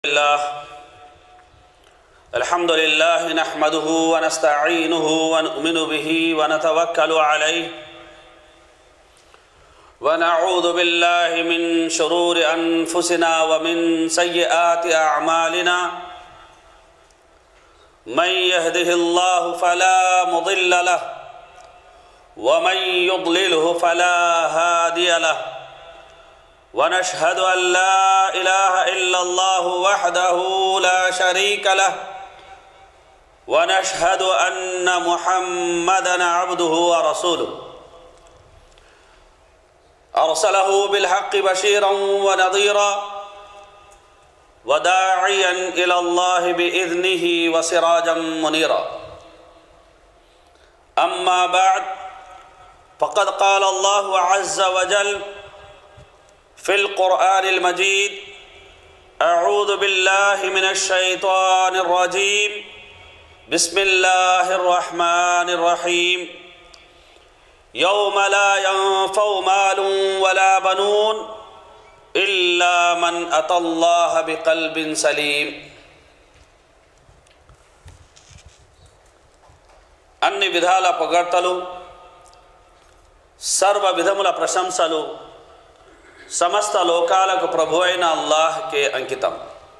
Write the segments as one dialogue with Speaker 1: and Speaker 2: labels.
Speaker 1: الله الحمد لله نحمده ونستعينه ونؤمن به ونتوكل عليه ونعوذ بالله من شرور انفسنا ومن سيئات اعمالنا من يهده الله فلا مضل له ومن يضلله فلا هادي له ونشهد أن لا إله إلا الله وحده لا شريك له ونشهد أن محمدا عبده ورسوله أرسله بالحق بشيرا ونظيرا وداعيا إلى الله بإذنه وسراجا منيرا أما بعد فقد قال الله عز وجل في القرآن المجيد أعوذ بالله من الشيطان الرجيم بسم الله الرحمن الرحيم يوم لا ينفع مال ولا بنون إلا من أتى الله بقلب سليم అన్ని విధాల పొగడ్తలు సర్వ విధముల ప్రశంసలు సమస్త లోకాలకు ప్రభు అయిన అల్లాహ్కే అంకితం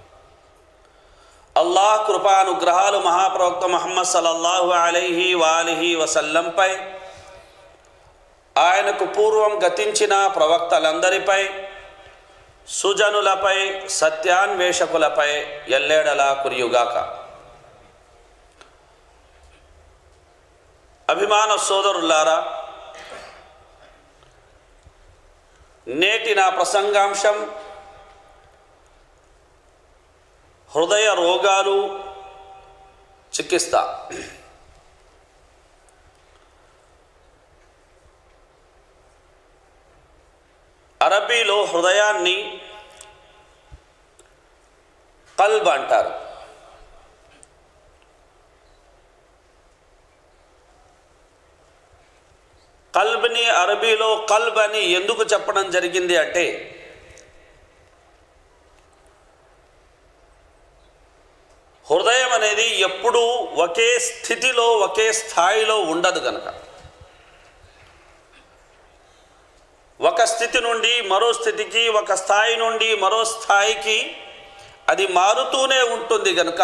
Speaker 1: అల్లాహ్ కృపానుగ్రహాలు మహాప్రవక్త మహమ్మద్ సల్లల్లాహు అలైహి వాలిహి వసల్లంపై ఆయనకు పూర్వం గతించిన ప్రవక్తలందరిపై సుజనులపై సత్యాన్వేషకులపై ఎల్లేడలా కురియుగాక అభిమాన సోదరులారా నేటి నా ప్రసంగాంశం హృదయ రోగాలు చికిత్స అరబీలో హృదయాన్ని కల్బ్ అంటారు కల్బ్ని అరబీలో కల్బ్ అని ఎందుకు చెప్పడం జరిగింది అంటే హృదయం అనేది ఎప్పుడూ ఒకే స్థితిలో ఒకే స్థాయిలో ఉండదు కనుక ఒక స్థితి నుండి మరో స్థితికి ఒక స్థాయి నుండి మరో స్థాయికి అది మారుతూనే ఉంటుంది కనుక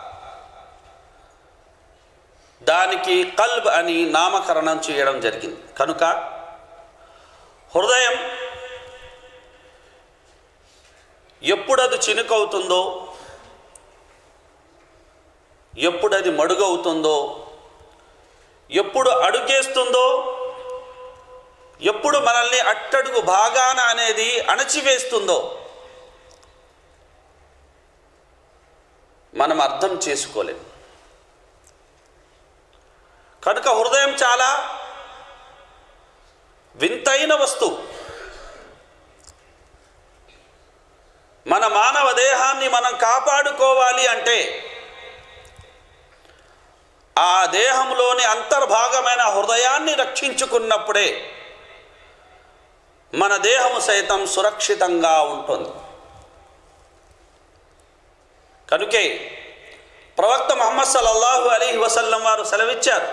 Speaker 1: దానికి కల్బ్ అని నామకరణం చేయడం జరిగింది కనుక హృదయం ఎప్పుడు అది చినుకవుతుందో ఎప్పుడు అది మడుగవుతుందో ఎప్పుడు అడుగేస్తుందో ఎప్పుడు మనల్ని అట్టడుగు భాగాన అనేది అణచివేస్తుందో మనం అర్థం చేసుకోలేం కనుక హృదయం చాలా వింతైన వస్తువు మన మానవ దేహాన్ని మనం కాపాడుకోవాలి అంటే ఆ దేహంలోని అంతర్భాగమైన హృదయాన్ని రక్షించుకున్నప్పుడే మన దేహము సైతం సురక్షితంగా ఉంటుంది కనుకే ప్రవక్త మహమ్మద్ సల్లల్లాహు అలీహి వసల్లం వారు సెలవిచ్చారు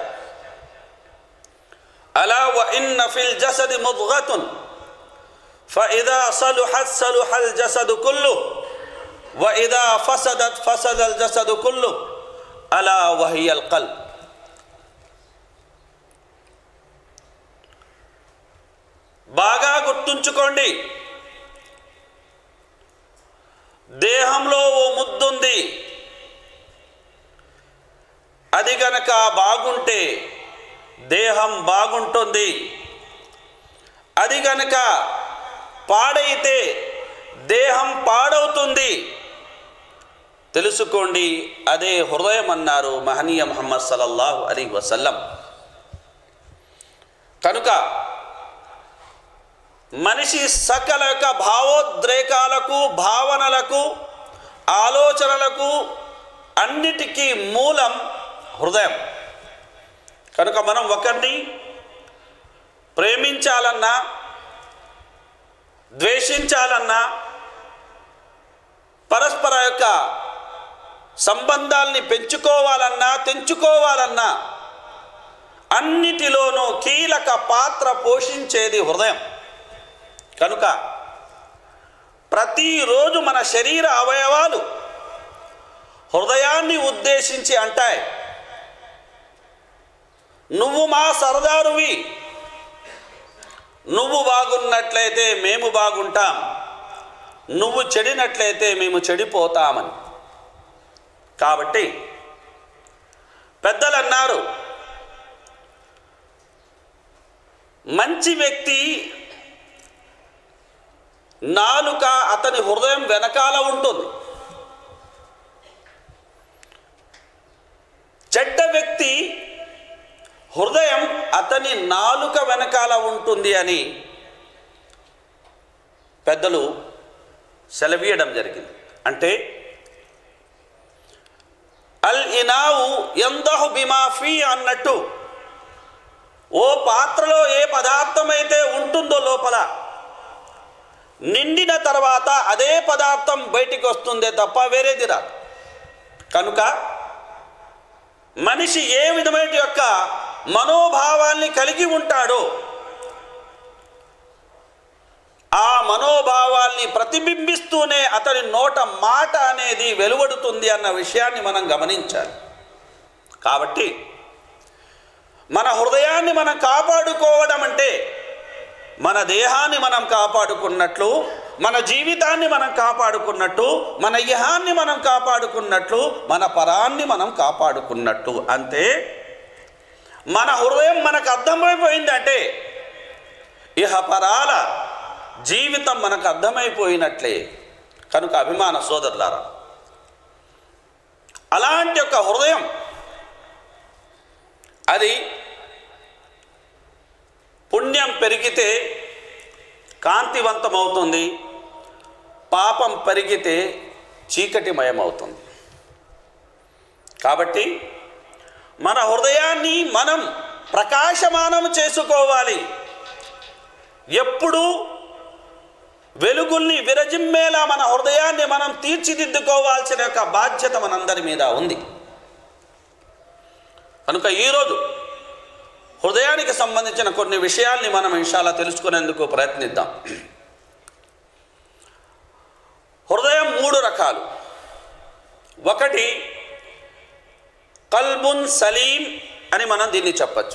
Speaker 1: అలా వ ఇన్న ఫిల్ జసది ముద్గతున్ فإذا صلحت صلح الجسد كله وإذا فسدت فسد الجسد كله ألا وهي القلب బాగా గుర్తుంచుకోండి దేహంలో ఓ ముద్దుంది అది గనక బాగుంటే దేహం బాగుంటుంది అది గనక పాడైతే దేహం పాడవుతుంది తెలుసుకోండి అదే హృదయం అన్నారు మహనీయ ముహమ్మద్ సల్లల్లాహు అలీ వసల్లం కనుక మనిషి సకల యొక్క భావోద్రేకాలకు భావనలకు ఆలోచనలకు అన్నిటికీ మూలం హృదయం కనుక మనం ఒకరిని ప్రేమించాలన్నా ద్వేషించాలన్నా పరస్పర యొక్క సంబంధాల్ని పెంచుకోవాలన్నా తెంచుకోవాలన్నా అన్నిటిలోనూ కీలక పాత్ర పోషించేది హృదయం కనుక ప్రతిరోజు మన శరీర అవయవాలు హృదయాన్ని ఉద్దేశించి అంటాయి నువ్వు మా సరదారువి నువ్వు బాగున్నట్లయితే మేము బాగుంటాం నువ్వు చెడినట్లయితే మేము చెడిపోతామని కాబట్టి పెద్దలు అన్నారు మంచి వ్యక్తి నాలుక అతని హృదయం వెనకాల ఉంటుంది చెడ్డ వ్యక్తి హృదయం అతని నాలుక వెనకాల ఉంటుంది అని పెద్దలు సెలవీయడం జరిగింది అంటే అల్ ఇనావు ఎందహు బిమాఫీ అన్నట్టు ఓ పాత్రలో ఏ పదార్థం అయితే ఉంటుందో లోపల నిండిన తర్వాత అదే పదార్థం బయటికి వస్తుందే తప్ప వేరేది రాదు కనుక మనిషి ఏ విధమైన యొక్క మనోభావాల్ని కలిగి ఉంటాడో ఆ మనోభావాల్ని ప్రతిబింబిస్తూనే అతని నోట మాట అనేది వెలువడుతుంది అన్న విషయాన్ని మనం గమనించాలి కాబట్టి మన హృదయాన్ని మనం కాపాడుకోవడం అంటే మన దేహాన్ని మనం కాపాడుకున్నట్లు మన జీవితాన్ని మనం కాపాడుకున్నట్టు మన ఇహాన్ని మనం కాపాడుకున్నట్లు మన పరాన్ని మనం కాపాడుకున్నట్టు అంతే మన హృదయం మనకు అర్థమైపోయిందంటే ఇహ పరాల జీవితం మనకు అర్థమైపోయినట్లే కనుక అభిమాన సోదరులారా అలాంటి ఒక హృదయం అది పుణ్యం పెరిగితే కాంతివంతమవుతుంది పాపం పెరిగితే చీకటిమయమవుతుంది కాబట్టి మన హృదయాన్ని మనం ప్రకాశమానం చేసుకోవాలి ఎప్పుడు వెలుగుల్ని విరజిమ్మేలా మన హృదయాన్ని మనం తీర్చిదిద్దుకోవాల్సిన యొక్క బాధ్యత మనందరి మీద ఉంది కనుక ఈరోజు హృదయానికి సంబంధించిన కొన్ని విషయాల్ని మనం ఇన్షాల్లా తెలుసుకునేందుకు ప్రయత్నిద్దాం హృదయం మూడు రకాలు ఒకటి కల్బున్ సలీం అని మనం దీన్ని చెప్పచ్చు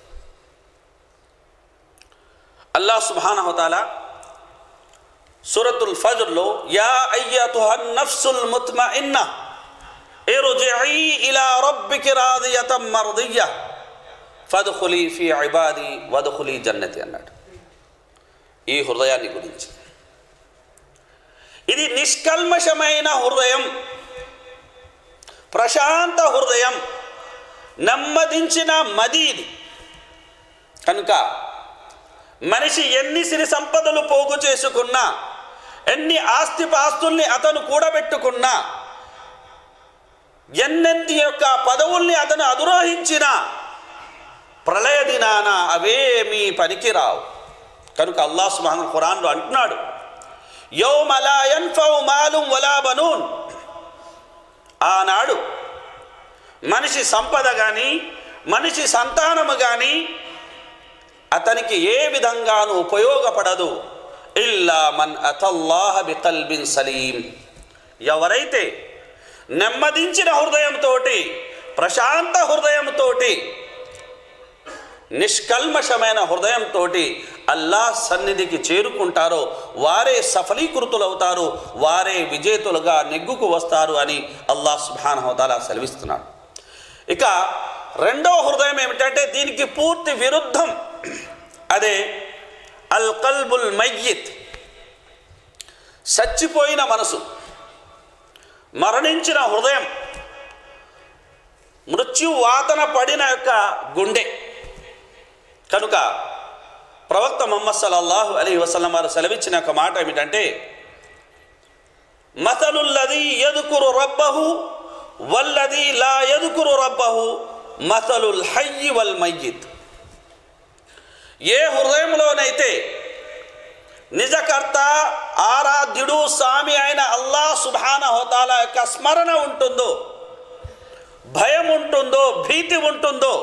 Speaker 1: అల్లా సుబానహతాల సూరతుల్ ఫజ్ర్లో యా అయ్యతుహన్ నఫ్సుల్ ముత్మఇన్న ఇర్జిఈ ఇలా రబ్బికి రాదియతం మర్దియ్య ఫద్ఖులి ఫీ ఇబాది వద్ఖులి జన్నతి అన్నాడు ఈ హృదయాన్ని గురించి ఇది నిష్కల్మషమైన హృదయం ప్రశాంత హృదయం నెమ్మదించిన మది ఇది కనుక మనిషి ఎన్ని సిరి సంపదలు పోగు చేసుకున్నా ఎన్ని ఆస్తిపాస్తుల్ని అతను కూడబెట్టుకున్నా ఎన్నెంతి యొక్క పదవుల్ని అతను అధిరోహించిన ప్రళయ దినాన అవేమీ పనికిరావు కనుక అల్లా సుబ్హాన్ ఖురాన్లో అంటున్నాడు యౌమలా యన్ఫౌ మాలుం వలా బనూన్ ఆనాడు మనిషి సంపద కానీ మనిషి సంతానము కానీ అతనికి ఏ విధంగానూ ఉపయోగపడదు ఇల్లా మన్ అతల్లాహ బికల్బిన్ సలీం ఎవరైతే నెమ్మదించిన హృదయంతో ప్రశాంత హృదయంతో నిష్కల్మషమైన హృదయంతో అల్లా సన్నిధికి చేరుకుంటారో వారే సఫలీకృతులవుతారు వారే విజేతులుగా నెగ్గుకు వస్తారు అని అల్లా సుబానహోతాలా సెలవిస్తున్నాడు ఇక రెండో హృదయం ఏమిటంటే దీనికి పూర్తి విరుద్ధం అదే అల్ కల్బుల్ మయ్యిత్ చచ్చిపోయిన మనసు మరణించిన హృదయం మృత్యు వాతన పడిన యొక్క గుండె కనుక ప్రవక్త మొహమ్మద్ సల్లల్లాహు అలీ వసల్లం వారు సెలవిచ్చిన ఒక మాట ఏమిటంటే మతలుల్లది ఎదుకురు రబ్బహు వల్లది లా ఎదుకురు రబ్బహు మతలుల్ హయ్యి వల్ మయ్యిత్ ఏ హృదయంలోనైతే నిజకర్త ఆరాధ్యుడు స్వామి అయిన అల్లా సుభాన హోతాల యొక్క స్మరణ ఉంటుందో భయం ఉంటుందో భీతి ఉంటుందో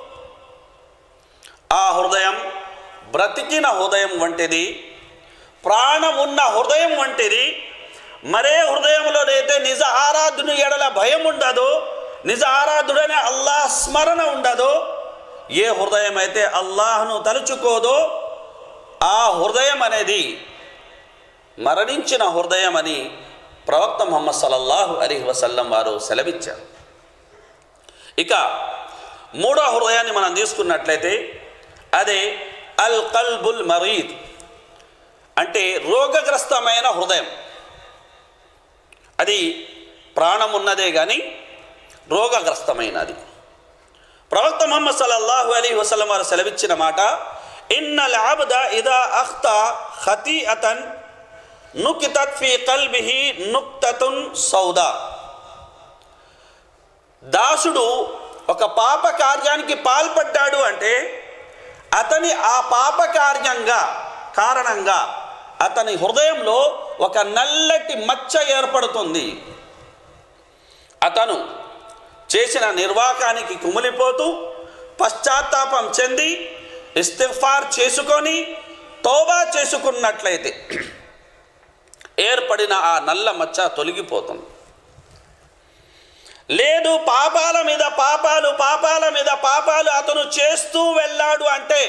Speaker 1: ఆ హృదయం బ్రతికిన హృదయం వంటిది ప్రాణం ఉన్న హృదయం వంటిది మరే హృదయంలోనైతే నిజ ఆరాధుని ఎడల భయం ఉండదు నిజ ఆరాధుడనే అల్లాహ్ స్మరణ ఉండదు ఏ హృదయం అయితే అల్లాహ్ను తలుచుకోదో ఆ హృదయం అనేది మరణించిన హృదయం అని ప్రవక్త ముహమ్మద్ సల్లల్లాహు అలీహి వసల్లం వారు సెలవిచ్చారు ఇక మూడో హృదయాన్ని మనం తీసుకున్నట్లయితే అదే అల్ కల్బుల్ మరీద్ అంటే రోగగ్రస్తమైన హృదయం అది ప్రాణం ఉన్నదే కానీ రోగగ్రస్తమైనది ప్రవక్త ముహమ్మద్ సల్లల్లాహు అలీ వసలం వారు సెలవిచ్చిన మాట ఇన్నల్ అబ్ద ఇదా అఖ్త ఖతీ అతన్ నుకితత్ ఫీ కల్బిహి నుక్తతున్ సౌదా దాసుడు ఒక పాప కార్యానికి పాల్పడ్డాడు అంటే అతని ఆ పాప కార్యంగా కారణంగా అతని హృదయంలో ఒక నల్లటి మచ్చ ఏర్పడుతుంది అతను చేసిన నిర్వాకానికి కుమిలిపోతూ పశ్చాత్తాపం చెంది ఇస్తిఫార్ చేసుకొని తోబా చేసుకున్నట్లయితే ఏర్పడిన ఆ నల్ల మచ్చ తొలగిపోతుంది లేదు పాపాల మీద పాపాలు పాపాల మీద పాపాలు అతను చేస్తూ వెళ్ళాడు అంటే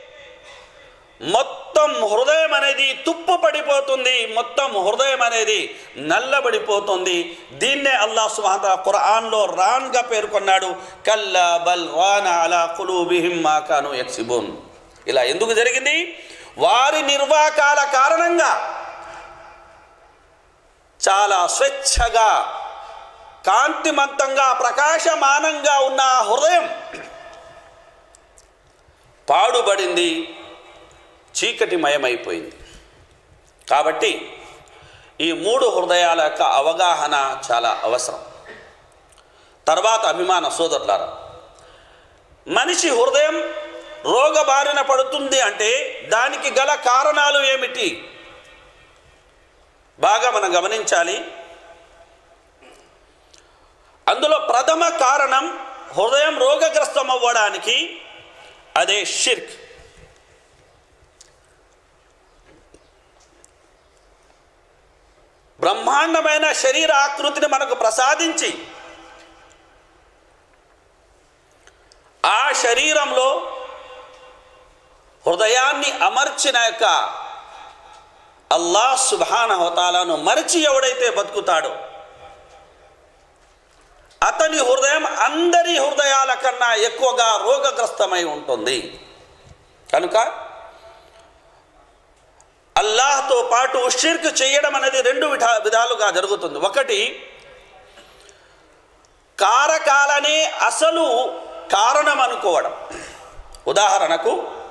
Speaker 1: మొత్తం హృదయం అనేది తుప్పు పడిపోతుంది మొత్తం హృదయం అనేది నల్లబడిపోతుంది దీన్నే అల్లాహ్ సుహాత ఖురాన్లో రాన్గా పేర్కొన్నాడు కల్లా బల్ రాన అలా కులూబిహిం మాకాను యక్సిబున్ ఇలా ఎందుకు జరిగింది వారి నిర్వాకాల కారణంగా చాలా స్వచ్ఛగా కాంతిమంతంగా ప్రకాశమానంగా ఉన్న ఆ హృదయం పాడుబడింది చీకటిమయమైపోయింది కాబట్టి ఈ మూడు హృదయాల యొక్క అవగాహన చాలా అవసరం తర్వాత అభిమాన సోదరులారా మనిషి హృదయం రోగబారిన పడుతుంది అంటే దానికి గల కారణాలు ఏమిటి బాగా మనం గమనించాలి అందులో ప్రథమ కారణం హృదయం రోగగ్రస్తం అవ్వడానికి అదే షిర్క్ బ్రహ్మాండమైన శరీర ఆకృతిని మనకు ప్రసాదించి ఆ శరీరంలో హృదయాన్ని అమర్చిన యొక్క అల్లాహ్ సుభాన హోతాలను మరిచి ఎవడైతే బతుకుతాడో అతని హృదయం అందరి హృదయాల కన్నా ఎక్కువగా రోగగ్రస్తమై ఉంటుంది కనుక అల్లాహ్తో పాటు షిర్క్ చేయడం అనేది రెండు విధా విధాలుగా జరుగుతుంది ఒకటి కారకాలనే అసలు కారణం అనుకోవడం ఉదాహరణకు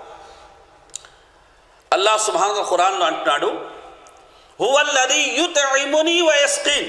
Speaker 1: అల్లాహ్ సుబ్హాన ఖురాన్లో అంటున్నాడు హువల్లది యుతఇముని వయస్కీన్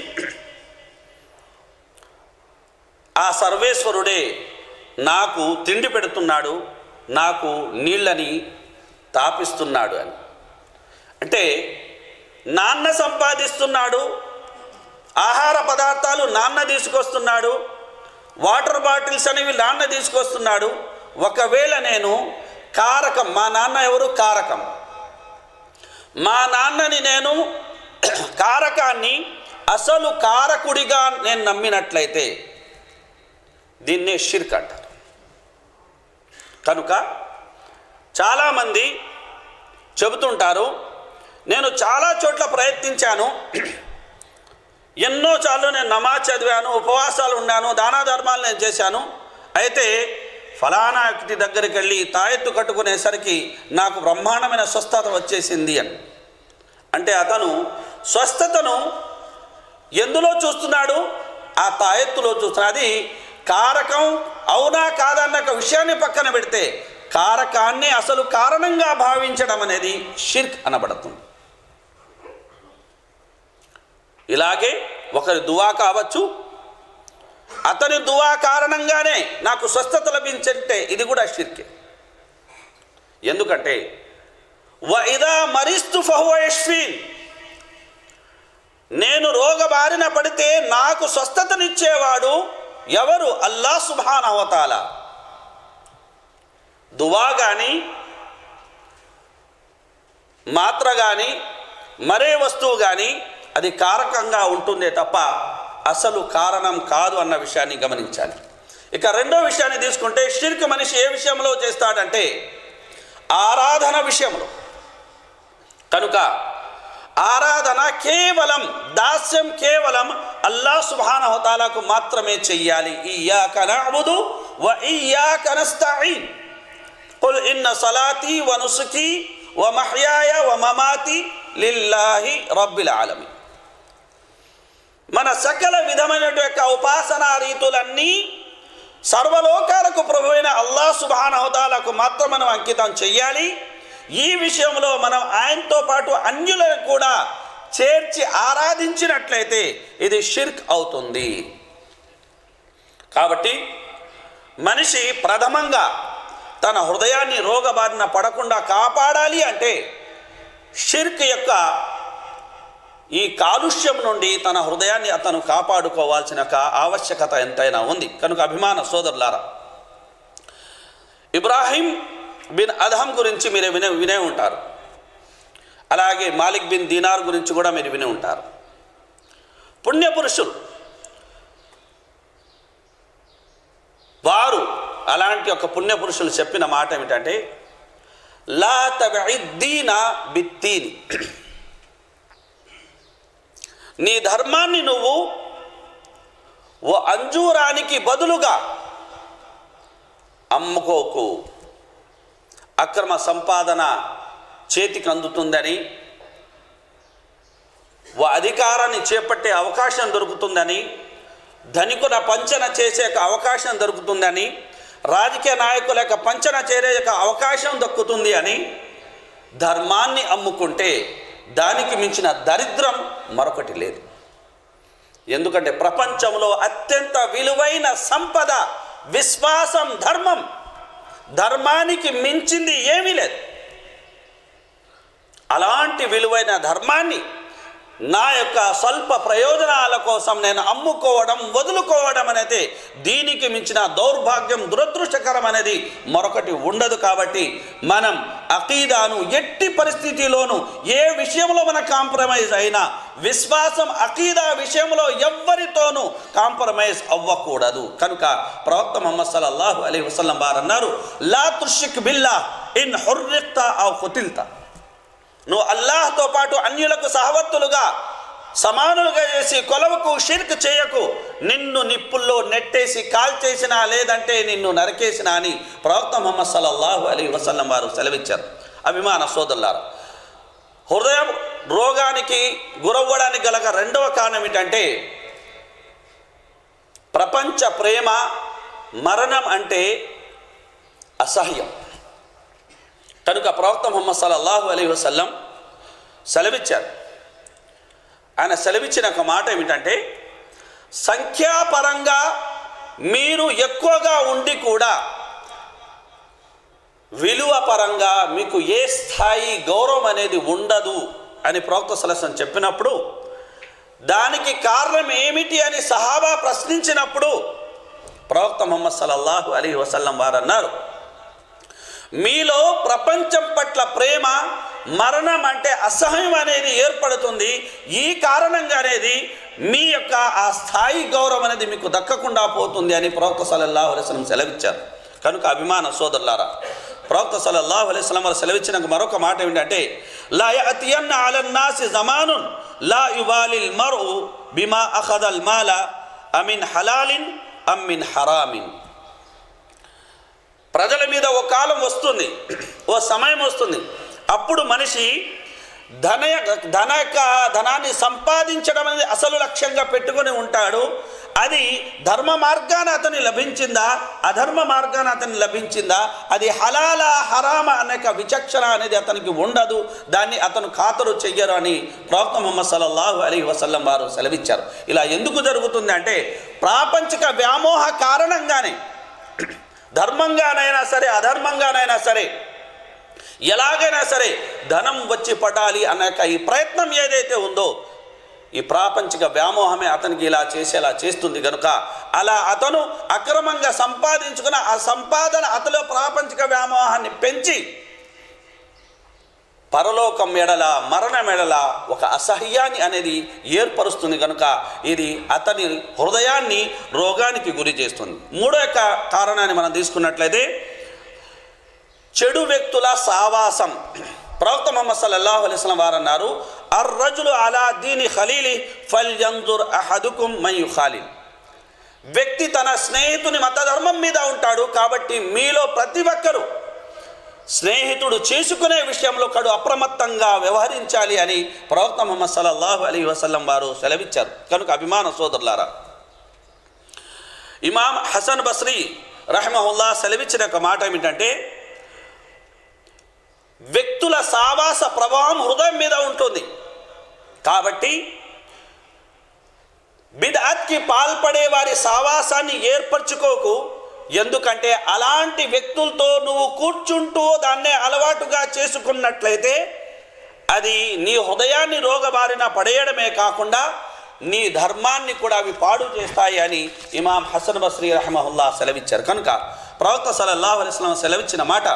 Speaker 1: ఆ సర్వేశ్వరుడే నాకు తిండి పెడుతున్నాడు నాకు నీళ్ళని తాపిస్తున్నాడు అని అంటే నాన్న సంపాదిస్తున్నాడు ఆహార పదార్థాలు నాన్న తీసుకొస్తున్నాడు వాటర్ బాటిల్స్ అనేవి నాన్న తీసుకొస్తున్నాడు ఒకవేళ నేను కారకం మా నాన్న ఎవరు కారకం మా నాన్నని నేను కారకాన్ని అసలు కారకుడిగా నేను నమ్మినట్లయితే దీన్నే షిర్క్ అంటారు కనుక చాలామంది చెబుతుంటారు నేను చాలా చోట్ల ప్రయత్నించాను ఎన్నో సార్లు నేను నమాజ్ చదివాను ఉపవాసాలు ఉన్నాను దానా ధర్మాలు నేను చేశాను అయితే ఫలానా వ్యక్తి దగ్గరికి వెళ్ళి తాయెత్తు కట్టుకునేసరికి నాకు బ్రహ్మాండమైన స్వస్థత వచ్చేసింది అని అంటే అతను స్వస్థతను ఎందులో చూస్తున్నాడు ఆ తాయెత్తులో చూస్తున్నాడు అది కారకం అవునా కాదన్న ఒక విషయాన్ని పక్కన పెడితే కారకాన్ని అసలు కారణంగా భావించడం అనేది షిర్క్ అనబడుతుంది ఇలాగే ఒకరి దువా కావచ్చు అతని దువా కారణంగానే నాకు స్వస్థత లభించంటే ఇది కూడా షిర్కే ఎందుకంటే వ ఇదా మరిస్తు ఫహువ యష్ఫీన్ నేను రోగబారిన పడితే నాకు స్వస్థతనిచ్చేవాడు ఎవరు అల్లా సుభానవతాల దువా కానీ మాత్ర కానీ మరే వస్తువు కానీ అది కారకంగా ఉంటుందే తప్ప అసలు కారణం కాదు అన్న విషయాన్ని గమనించాలి ఇక రెండో విషయాన్ని తీసుకుంటే షిర్క్ మనిషి ఏ విషయంలో చేస్తాడంటే ఆరాధన విషయంలో కనుక ఆరాధన కేవలం దాస్యం కేవలం అల్లా సుబ్హానహుతాలకు మాత్రమే చెయ్యాలి ఇయ్యాక నఅబుదు వ ఇయ్యాక నస్తఈన్ قل إن صلاتي ونسكي ومحياي ومماتي لله رب العالمين మన సకల విధమైనటువంటి యొక్క ఉపాసనా రీతులన్నీ సర్వలోకాలకు ప్రభువైన అల్లా సుబానహుతాలకు మాత్రం మనం అంకితం చెయ్యాలి ఈ విషయంలో మనం ఆయనతో పాటు అన్యులను కూడా చేర్చి ఆరాధించినట్లయితే ఇది షిర్క్ అవుతుంది కాబట్టి మనిషి ప్రథమంగా తన హృదయాన్ని రోగబారిన పడకుండా కాపాడాలి అంటే షిర్క్ యొక్క ఈ కాలుష్యం నుండి తన హృదయాన్ని అతను కాపాడుకోవాల్సిన కా- ఆవశ్యకత ఎంతైనా ఉంది కనుక అభిమాన సోదరులారా ఇబ్రాహీం బిన్ అదహం గురించి మీరు వినే వినే ఉంటారు అలాగే మాలిక్ బిన్ దీనార్ గురించి కూడా మీరు విని ఉంటారు పుణ్యపురుషులు వారు అలాంటి ఒక పుణ్యపురుషులు చెప్పిన మాట ఏమిటంటే లా తబిద్దీన బిత్తీని నీ ధర్మాన్ని నువ్వు ఓ అంజూరానికి బదులుగా అమ్ముకోకు అక్రమ సంపాదన చేతికి అందుతుందని ఓ అధికారాన్ని చేపట్టే అవకాశం దొరుకుతుందని ధనికుల పంచన చేసే ఒక అవకాశం దొరుకుతుందని రాజకీయ నాయకుల యొక్క పంచన చేరే యొక్క అవకాశం దక్కుతుంది అని ధర్మాన్ని అమ్ముకుంటే దానికి మించిన దరిద్రం మరొకటి లేదు ఎందుకంటే ప్రపంచంలో అత్యంత విలువైన సంపద విశ్వాసం ధర్మం ధర్మానికి మించింది ఏమీ లేదు అలాంటి విలువైన ధర్మాన్ని నా యొక్క స్వల్ప ప్రయోజనాల కోసం నేను అమ్ముకోవడం వదులుకోవడం అనేది దీనికి మించిన దౌర్భాగ్యం దురదృష్టకరం అనేది మరొకటి ఉండదు కాబట్టి మనం అకీదాను ఎట్టి పరిస్థితిలోనూ ఏ విషయంలో మన కాంప్రమైజ్ అయినా విశ్వాసం అకీదా విషయంలో ఎవ్వరితోనూ కాంప్రమైజ్ అవ్వకూడదు కనుక ప్రవక్త ముహమ్మద్ సల్లల్లాహు అలీ వసల్లం వారు అన్నారు లా తుషిక్ బిల్లా ఇన్ హుర్రిక్తా ఔ కుతిల్తా నువ్వు అల్లాహ్తో పాటు అన్యులకు సహవర్తులుగా సమానులుగా చేసి కొలవకు షిర్క్ చేయకు నిన్ను నిప్పుల్లో నెట్టేసి కాల్చేసినా లేదంటే నిన్ను నరకేసినా అని ప్రవక్త ముహమ్మద్ సల్లల్లాహు అలీ వసల్లం వారు సెలవిచ్చారు అభిమాన సోదరులారు హృదయం రోగానికి గురవ్వడానికి గల రెండవ కారణం ఏంటంటే ప్రపంచ ప్రేమ మరణం అంటే అసహ్యం కనుక ప్రవక్త ముహమ్మద్ సల్లల్లాహు అలీ వసల్లం సెలవిచ్చారు ఆయన సెలవిచ్చిన ఒక మాట ఏమిటంటే సంఖ్యాపరంగా మీరు ఎక్కువగా ఉండి కూడా విలువ పరంగా మీకు ఏ స్థాయి గౌరవం అనేది ఉండదు అని ప్రవక్త సలసం చెప్పినప్పుడు దానికి కారణం ఏమిటి అని సహాబా ప్రశ్నించినప్పుడు ప్రవక్త ముహమ్మద్ సల్లల్లాహు అలీ వసల్లం వారు అన్నారు మీలో ప్రపంచం పట్ల ప్రేమ మరణం అంటే అసహ్యం అనేది ఏర్పడుతుంది ఈ కారణంగా అనేది మీ యొక్క ఆ స్థాయి గౌరవం అనేది మీకు దక్కకుండా పోతుంది అని ప్రవక్త సల్లల్లాహు అలైస్లం సెలవిచ్చారు కనుక అభిమాన సోదరులారా ప్రవక్త సల్లల్లాహు అలైస్లం వారు సెలవిచ్చిన మరొక మాట ఏమిటంటే లా యఅతియన్న అలన్నాసి జమానున్ లా యుబాలిల్ మర్ఉ బిమా అఖదల్ మాల అమిన్ హలాలిన్ అమ్మిన్ హరామిన్ ప్రజల మీద ఓ కాలం వస్తుంది ఓ సమయం వస్తుంది అప్పుడు మనిషి ధన ధన యొక్క ధనాన్ని సంపాదించడం అనేది అసలు లక్ష్యంగా పెట్టుకొని ఉంటాడు అది ధర్మ మార్గాన అతని లభించిందా అధర్మ మార్గాన అతని లభించిందా అది హలాల హరామ అనే ఒక విచక్షణ అనేది అతనికి ఉండదు దాన్ని అతను ఖాతరు చెయ్యరు అని ప్రవక్త ముహమ్మద్ సల్లల్లాహు అలీ వసల్లం వారు సెలవిచ్చారు ఇలా ఎందుకు జరుగుతుంది అంటే ప్రాపంచిక వ్యామోహ కారణంగానే ధర్మంగానైనా సరే అధర్మంగానైనా సరే ఎలాగైనా సరే ధనం వచ్చి పడాలి అన్న యొక్క ఈ ప్రయత్నం ఏదైతే ఉందో ఈ ప్రాపంచిక వ్యామోహమే అతనికి ఇలా చేసేలా చేస్తుంది కనుక అలా అతను అక్రమంగా సంపాదించుకున్న ఆ సంపాదన అతలో ప్రాపంచిక వ్యామోహాన్ని పెంచి పరలోకం మెడల మరణ మెడల ఒక అసహ్యాన్ని అనేది ఏర్పరుస్తుంది కనుక ఇది అతని హృదయాన్ని రోగానికి గురి చేస్తుంది మూడో యొక్క కారణాన్ని మనం తీసుకున్నట్లయితే చెడు వ్యక్తుల సావాసం ప్రవక్త మొహమ్మద్ సల్లల్లాహు అలైహి వసల్లం వారు అన్నారు అర్రజులు అలా దీని ఖలీలి ఫల్ యంజుర్ అహదుకుం మయు ఖాలిల్ వ్యక్తి తన స్నేహితుని మతధర్మం మీద ఉంటాడు కాబట్టి మీలో ప్రతి ఒక్కరూ స్నేహితుడు చేసుకునే విషయంలో కడు అప్రమత్తంగా వ్యవహరించాలి అని ప్రవక్త ముహమ్మద్ సల్లల్లాహు అలీ వసల్లం వారు సెలవిచ్చారు కనుక అభిమాన సోదరులారా ఇమాం హసన్ బస్రీ రహమహుల్లా సెలవిచ్చిన ఒక మాట ఏమిటంటే వ్యక్తుల సావాస ప్రభావం హృదయం మీద ఉంటుంది కాబట్టి బిద్అత్కి పాల్పడే వారి సావాసాన్ని ఏర్పరచుకోకు ఎందుకంటే అలాంటి వ్యక్తులతో నువ్వు కూర్చుంటూ దాన్నే అలవాటుగా చేసుకున్నట్లయితే అది నీ హృదయాన్ని రోగబారిన పడేయడమే కాకుండా నీ ధర్మాన్ని కూడా అవి పాడు చేస్తాయి అని ఇమాం హసన్ బస్రీ రహమహుల్లా సెలవిచ్చారు కనుక ప్రవక్త సలల్లాహు అలైస్లాం సెలవిచ్చిన మాట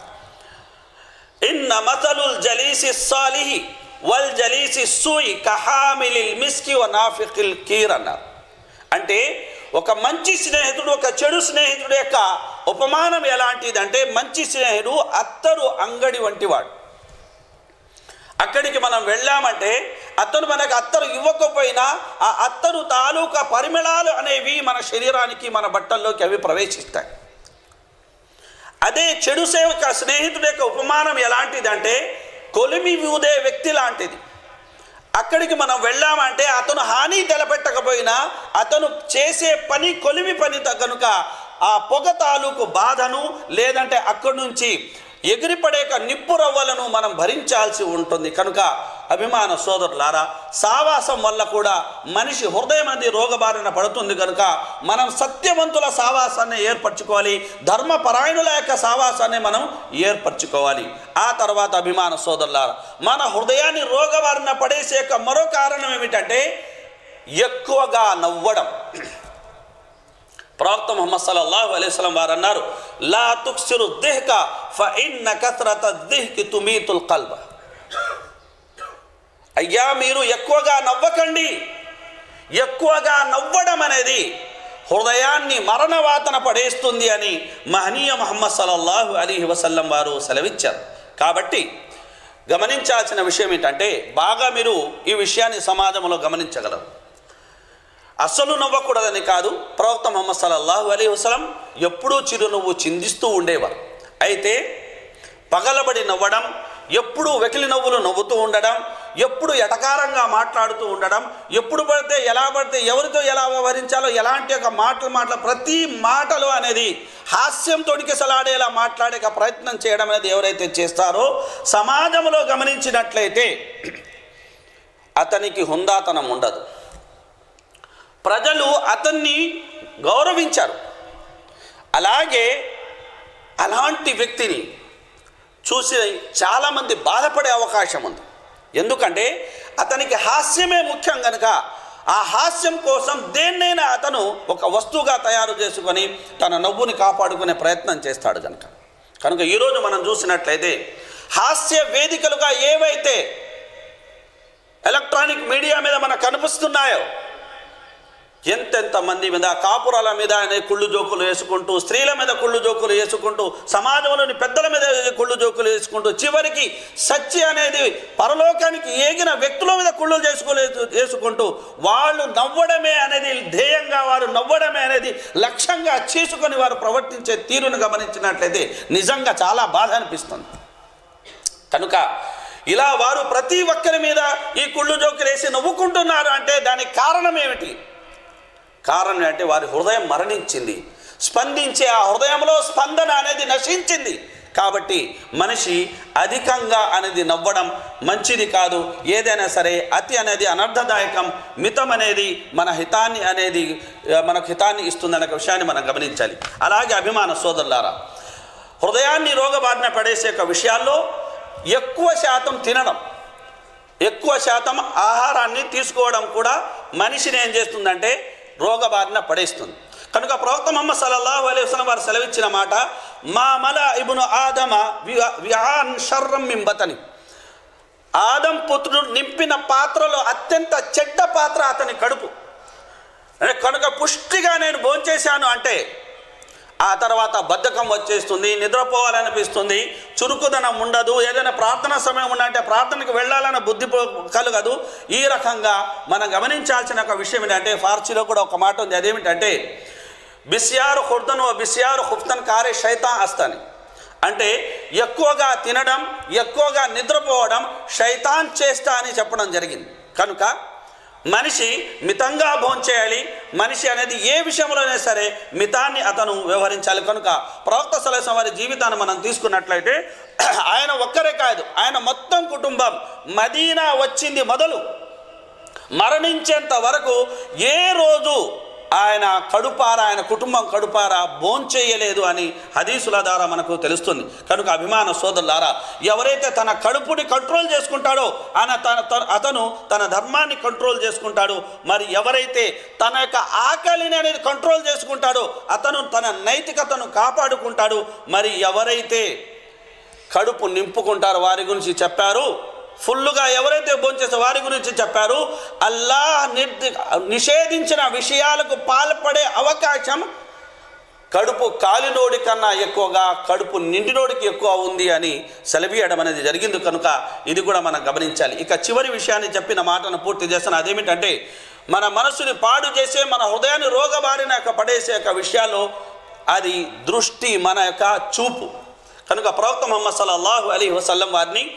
Speaker 1: ఇన్న మతలుల్ జలీసి సాలిహి వల్ జలీసి సూయి కహామిలిల్ మిస్కి వ నాఫికిల్ కీర్ అన్నారు అంటే ఒక మంచి స్నేహితుడు ఒక చెడు స్నేహితుడు యొక్క ఉపమానం ఎలాంటిదంటే మంచి స్నేహితుడు అత్తరు అంగడి వంటివాడు అక్కడికి మనం వెళ్ళామంటే అతను మనకు అత్తరు ఇవ్వకపోయినా ఆ అత్తరు తాలూకా పరిమళాలు అనేవి మన శరీరానికి మన బట్టల్లోకి అవి ప్రవేశిస్తాయి అదే చెడు సేవక స్నేహితుడి యొక్క ఉపమానం ఎలాంటిదంటే కొలిమి ఊదే వ్యక్తి లాంటిది అక్కడికి మనం వెళ్ళామంటే అతను హాని తెలపెట్టకపోయినా అతను చేసే పని కొలిమి పని కనుక ఆ పొగ తాలూకు బాధను లేదంటే అక్కడి నుంచి ఎగిరిపడేక నిప్పు రవ్వలను మనం భరించాల్సి ఉంటుంది కనుక అభిమాన సోదరులారా సావాసం వల్ల కూడా మనిషి హృదయం అనేది రోగబారిన పడుతుంది కనుక మనం సత్యవంతుల సావాసాన్ని ఏర్పరచుకోవాలి ధర్మపరాయణుల యొక్క సావాసాన్ని మనం ఏర్పరచుకోవాలి ఆ తర్వాత అభిమాన సోదరులారా మన హృదయాన్ని రోగబారిన పడేసే యొక్క మరో కారణం ఏమిటంటే ఎక్కువగా నవ్వడం ప్రవక్త ముహమ్మద్ సల్లల్లాహు అలైహి వసల్లం వారు అన్నారు లా తుక్సిరు దిహ్క ఫ ఇన్న కత్రత దిహ్కి తుమీతుల్ కల్బ అయ్యా మీరు ఎక్కువగా నవ్వకండి ఎక్కువగా నవ్వడం అనేది హృదయాన్ని మరణవాతన పడేస్తుంది అని మహనీయ మహమ్మద్ సల్లల్లాహు అలీహి వసల్లం వారు సెలవిచ్చారు కాబట్టి గమనించాల్సిన విషయం ఏంటంటే బాగా మీరు ఈ విషయాన్ని సమాజంలో గమనించగలరు అస్సలు నవ్వకూడదని కాదు ప్రవక్త ముహమ్మద్ సల్లల్లాహు అలీ వసలం ఎప్పుడూ చిరునవ్వు చిందిస్తూ ఉండేవారు అయితే పగలబడి నవ్వడం ఎప్పుడు వెకిలి నవ్వులు నవ్వుతూ ఉండడం ఎప్పుడు ఎటకారంగా మాట్లాడుతూ ఉండడం ఎప్పుడు పడితే ఎలా పడితే ఎవరితో ఎలా వ్యవహరించాలో ఎలాంటి ఒక మాటలు మాటలు ప్రతి మాటలు అనేది హాస్యం తొడికిసలాడేలా మాట్లాడే ఒక ప్రయత్నం చేయడం అనేది ఎవరైతే చేస్తారో సమాజంలో గమనించినట్లయితే అతనికి హుందాతనం ఉండదు ప్రజలు అతన్ని గౌరవించారు అలాగే అలాంటి వ్యక్తిని చూసి చాలామంది బాధపడే అవకాశం ఉంది ఎందుకంటే అతనికి హాస్యమే ముఖ్యం కనుక ఆ హాస్యం కోసం దేన్నైనా అతను ఒక వస్తువుగా తయారు చేసుకొని తన నవ్వుని కాపాడుకునే ప్రయత్నం చేస్తాడు కనుక కనుక ఈరోజు మనం చూసినట్లయితే హాస్య వేదికలుగా ఏవైతే ఎలక్ట్రానిక్ మీడియా మీద మనకు కనిపిస్తున్నాయో ఎంతెంత మంది మీద కాపురాల మీద అనే కుళ్ళు జోకులు వేసుకుంటూ స్త్రీల మీద కుళ్ళు జోకులు వేసుకుంటూ సమాజంలోని పెద్దల మీద కుళ్ళు జోకులు వేసుకుంటూ చివరికి సచ్చి అనేది పరలోకానికి ఏగిన వ్యక్తుల మీద కుళ్ళు చేసుకోలే వేసుకుంటూ వాళ్ళు నవ్వడమే అనేది ధ్యేయంగా వారు నవ్వడమే అనేది లక్ష్యంగా చేసుకొని వారు ప్రవర్తించే తీరును గమనించినట్లయితే నిజంగా చాలా బాధ అనిపిస్తుంది కనుక ఇలా వారు ప్రతి ఒక్కరి మీద ఈ కుళ్ళు జోకులు వేసి నవ్వుకుంటున్నారు అంటే దానికి కారణం ఏమిటి కారణం అంటే వారి హృదయం మరణించింది స్పందించే ఆ హృదయంలో స్పందన అనేది నశించింది కాబట్టి మనిషి అధికంగా అనేది నవ్వడం మంచిది కాదు ఏదైనా సరే అతి అనేది అనర్థదాయకం మితం అనేది మన హితాన్ని అనేది ఆ, మనకు హితాన్ని ఇస్తుందనే ఒక విషయాన్ని మనం గమనించాలి అలాగే అభిమాన సోదరులారా హృదయాన్ని రోగబారిన పడేసే యొక్క విషయాల్లో ఎక్కువ శాతం తినడం ఎక్కువ శాతం ఆహారాన్ని తీసుకోవడం కూడా మనిషిని ఏం చేస్తుందంటే రోగబారిన పడేస్తుంది కనుక ప్రవక్త మొహమ్మద్ సల్లల్లాహు అలైహి వసల్లం వారు సెలవిచ్చిన మాట మా మల ఇబును ఆదమ విహాన్ షర్రం మింబతని ఆదం పుత్రుడు నింపిన పాత్రలో అత్యంత చెడ్డ పాత్ర అతని కడుపు అంటే కనుక పుష్టిగా నేను భోంచేశాను అంటే ఆ తర్వాత బద్ధకం వచ్చేస్తుంది నిద్రపోవాలనిపిస్తుంది చురుకుదనం ఉండదు ఏదైనా ప్రార్థన సమయం ఉందంటే ప్రార్థనకు వెళ్ళాలన్న బుద్ధి పో- కలగదు ఈ రకంగా మనం గమనించాల్సిన ఒక విషయం ఏంటంటే ఫార్సీలో కూడా ఒక మాట ఉంది అదేమిటంటే బిస్యారు హుర్దను బిస్యారు హుఫ్తన్ కారే శైతా అస్తని అంటే ఎక్కువగా తినడం ఎక్కువగా నిద్రపోవడం శైతాన్ చేస్తా అని చెప్పడం జరిగింది కనుక మనిషి మితంగా భోంచేయాలి మనిషి అనేది ఏ విషయంలోనే సరే మితాన్ని అతను వ్యవహరించాలి కనుక ప్రవక్త సలహం వారి జీవితాన్ని మనం తీసుకున్నట్లయితే ఆయన ఒక్కరే కాదు ఆయన మొత్తం కుటుంబం మదీనా వచ్చింది మొదలు మరణించేంత వరకు ఏ రోజు ఆయన కడుపార ఆయన కుటుంబం కడుపార భోంచేయలేదు అని హదీసుల ద్వారా మనకు తెలుస్తుంది కనుక అభిమాన సోదరులారా ఎవరైతే తన కడుపుని కంట్రోల్ చేసుకుంటాడో ఆయన తన తన- అతను తన ధర్మాన్ని కంట్రోల్ చేసుకుంటాడు మరి ఎవరైతే తన యొక్క ఆకలిని అనేది కంట్రోల్ చేసుకుంటాడో అతను తన నైతికతను కాపాడుకుంటాడు మరి ఎవరైతే కడుపు నింపుకుంటారు వారి గురించి చెప్పారు ఫుల్లుగా ఎవరైతే భోంచేసే వారి గురించి చెప్పారు అల్లాహ్ నిర్ది నిషేధించిన విషయాలకు పాల్పడే అవకాశం కడుపు కాలినోడి కన్నా ఎక్కువగా కడుపు నిండినోడికి ఎక్కువ ఉంది అని సెలవీయడం అనేది జరిగింది కనుక ఇది కూడా మనం గమనించాలి ఇక చివరి విషయాన్ని చెప్పిన మాటను పూర్తి చేస్తాను అదేమిటంటే మన మనసుని పాడు చేసే మన హృదయాన్ని రోగబారిన యొక్క పడేసే యొక్క విషయాల్లో అది దృష్టి మన యొక్క చూపు కనుక ప్రవక్త ముహమ్మద్ సల్లల్లాహు అలీ వసల్లం వారిని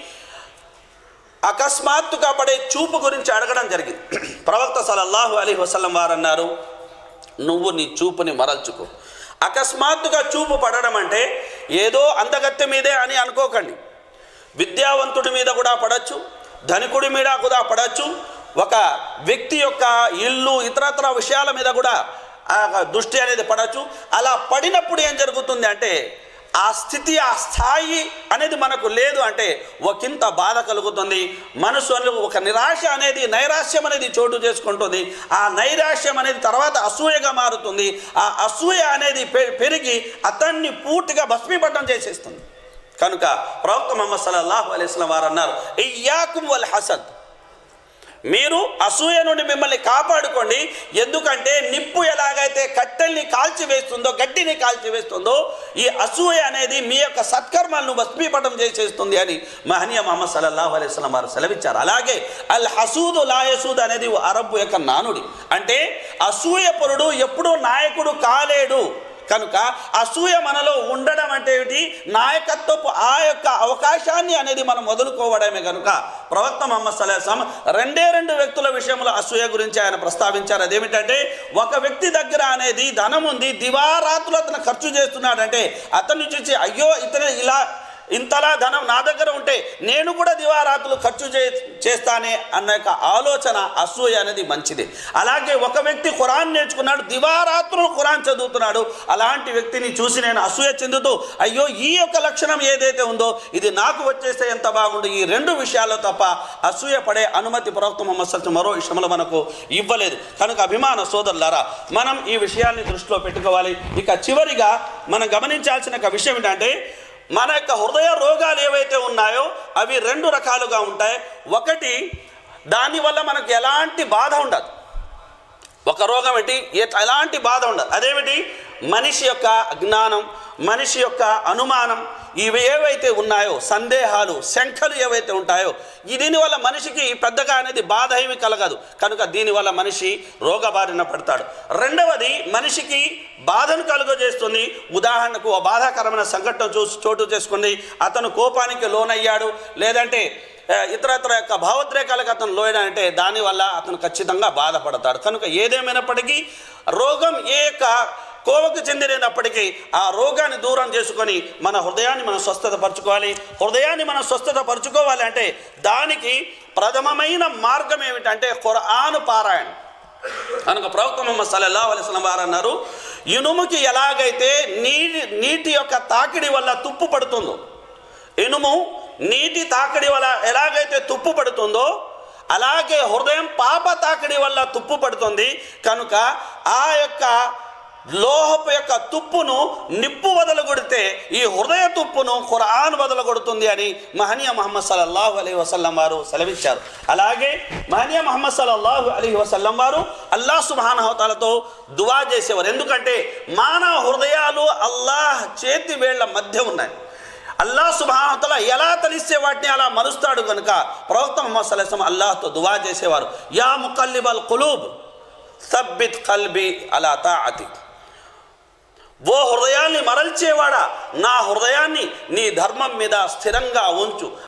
Speaker 1: అకస్మాత్తుగా పడే చూపు గురించి అడగడం జరిగింది ప్రవక్త సల్లల్లాహు అలీ వసల్లం వారు అన్నారు నువ్వు నీ చూపుని మరల్చుకో అకస్మాత్తుగా చూపు పడడం అంటే ఏదో అందగత్తె మీదే అని అనుకోకండి విద్యావంతుడి మీద కూడా పడచ్చు ధనికుడి మీద కూడా పడచ్చు ఒక వ్యక్తి యొక్క ఇల్లు ఇతరత్ర విషయాల మీద కూడా ఆ దృష్టి అనేది పడచ్చు అలా పడినప్పుడు ఏం జరుగుతుంది అంటే ఆ స్థితి ఆ స్థాయి అనేది మనకు లేదు అంటే ఒకంత బాధ కలుగుతుంది మనసులో ఒక నిరాశ అనేది నైరాశ్యం అనేది చోటు చేసుకుంటుంది ఆ నైరాశ్యం అనేది తర్వాత అసూయగా మారుతుంది ఆ అసూయ అనేది పె- పెరిగి అతన్ని పూర్తిగా భస్మీపట్టం చేసేస్తుంది కనుక ప్రవక్త ముహమ్మద్ సల్లల్లాహు అలైహి వసల్లం వారు అన్నారు ఇయ్యాకుం వల్ హసద్ మీరు అసూయ నుండి మిమ్మల్ని కాపాడుకోండి ఎందుకంటే నిప్పు ఎలాగైతే కట్టెల్ని కాల్చివేస్తుందో గడ్డిని కాల్చివేస్తుందో ఈ అసూయ అనేది మీ యొక్క సత్కర్మలను భస్మీపటం చేసేస్తుంది అని మహనీయ మహమ్మద్ సల్లల్లాహు అలైహి వసల్లం వారు సెలవిచ్చారు అలాగే అల్ హసూదు లాయసూద్ అనేది అరబ్ యొక్క నానుడి అంటే అసూయపరుడు ఎప్పుడూ నాయకుడు కాలేడు కనుక అసూయ మనలో ఉండడం అంటే ఏమిటి నాయకత్వపు ఆ యొక్క అవకాశాన్ని అనేది మనం వదులుకోవడమే కనుక ప్రవక్త మహమ్మద్ సలాసం రెండే రెండు వ్యక్తుల విషయంలో అసూయ గురించి ఆయన ప్రస్తావించారు అదేమిటంటే ఒక వ్యక్తి దగ్గర అనేది ధనం ఉంది దివారాత్రులు అతను ఖర్చు చేస్తున్నాడంటే అతన్ని చూసి అయ్యో ఇతను ఇలా ఇంతలా ధనం నా దగ్గర ఉంటే నేను కూడా దివారాతులు ఖర్చు చే చేస్తానే అన్న యొక్క ఆలోచన అసూయ అనేది మంచిది అలాగే ఒక వ్యక్తి ఖురాన్ నేర్చుకున్నాడు దివారాత్రులు ఖురాన్ చదువుతున్నాడు అలాంటి వ్యక్తిని చూసి నేను అసూయ చెందుతూ అయ్యో ఈ యొక్క లక్షణం ఏదైతే ఉందో ఇది నాకు వచ్చేస్తే ఎంత బాగుండు ఈ రెండు విషయాల్లో తప్ప అసూయ పడే అనుమతి ప్రవక్త ముహమ్మద్ సల్లం మరో విషయంలో మనకు ఇవ్వలేదు కనుక అభిమాన సోదరులారా మనం ఈ విషయాన్ని దృష్టిలో పెట్టుకోవాలి ఇక చివరిగా మనం గమనించాల్సిన ఒక విషయం ఏంటంటే మన యొక్క హృదయ రోగాలు ఏవైతే ఉన్నాయో అవి రెండు రకాలుగా ఉంటాయి ఒకటి దానివల్ల మనకు ఎలాంటి బాధ ఉండదు ఒక రోగం ఏంటి ఏ- ఎలాంటి బాధ ఉండదు అదేమిటి మనిషి యొక్క అజ్ఞానం మనిషి యొక్క అనుమానం ఇవి ఏవైతే ఉన్నాయో సందేహాలు శంఖలు ఏవైతే ఉంటాయో ఈ దీనివల్ల మనిషికి పెద్దగా అనేది బాధ ఏమి కలగదు కనుక దీనివల్ల మనిషి రోగబారిన పడతాడు రెండవది మనిషికి బాధను కలుగజేస్తుంది ఉదాహరణకు ఓ బాధాకరమైన సంఘటన చూ చోటు చేసుకుంది అతను కోపానికి లోనయ్యాడు లేదంటే ఆ, ఇతరత్ర యొక్క భావోద్రేకాలకు అతను లోయడంటే దానివల్ల అతను ఖచ్చితంగా బాధపడతాడు కనుక ఏదేమైనప్పటికీ రోగం ఏ యొక్క కోవకు చెందినప్పటికీ ఆ రోగాన్ని దూరం చేసుకొని మన హృదయాన్ని మనం స్వస్థత పరచుకోవాలి హృదయాన్ని మనం స్వస్థత పరచుకోవాలి అంటే దానికి ప్రథమమైన మార్గం ఏమిటంటే ఖురాను పారాయణ కనుక ప్రవక్త ముహమ్మద్ సల్లల్లాహు అలైహి వసల్లం వారు అన్నారు ఇనుముకి ఎలాగైతే నీటి నీటి యొక్క తాకిడి వల్ల తుప్పు పడుతుందో ఇనుము నీటి తాకిడి వల్ల ఎలాగైతే తుప్పు పడుతుందో అలాగే హృదయం పాప తాకిడి వల్ల తుప్పు పడుతుంది కనుక ఆ యొక్క లోహపు యొక్క తుప్పును నిప్పు వదలగొడితే ఈ హృదయ తుప్పును ఖురాన్ వదలగొడుతుంది అని మహనీయ మహమ్మద్ సల్లల్లాహు అలీ వసల్లం వారు సెలవిచ్చారు అలాగే మహనీయ మహమ్మద్ సల్లల్లాహు అలీ వసల్లం వారు అల్లాహ్ సుబానహతాలతో దువా చేసేవారు ఎందుకంటే మానవ హృదయాలు అల్లాహ్ చేతి వేళ్ల మధ్య ఉన్నాయి అల్లాహ్ సుబానతల ఎలా తలిస్తే వాటిని అలా మరుస్తాడు కనుక ప్రవక్త ముహమ్మద్ సల్లాహం అల్లాహ్తో దువా చేసేవారు యా ముకల్లిబల్ కులూబ్ సబ్బిత్ కల్బి అలా తాఅతి ఓ హృదయాన్ని మరల్చేవాడా నా హృదయాన్ని నీ ధర్మం మీద స్థిరంగా ఉంచు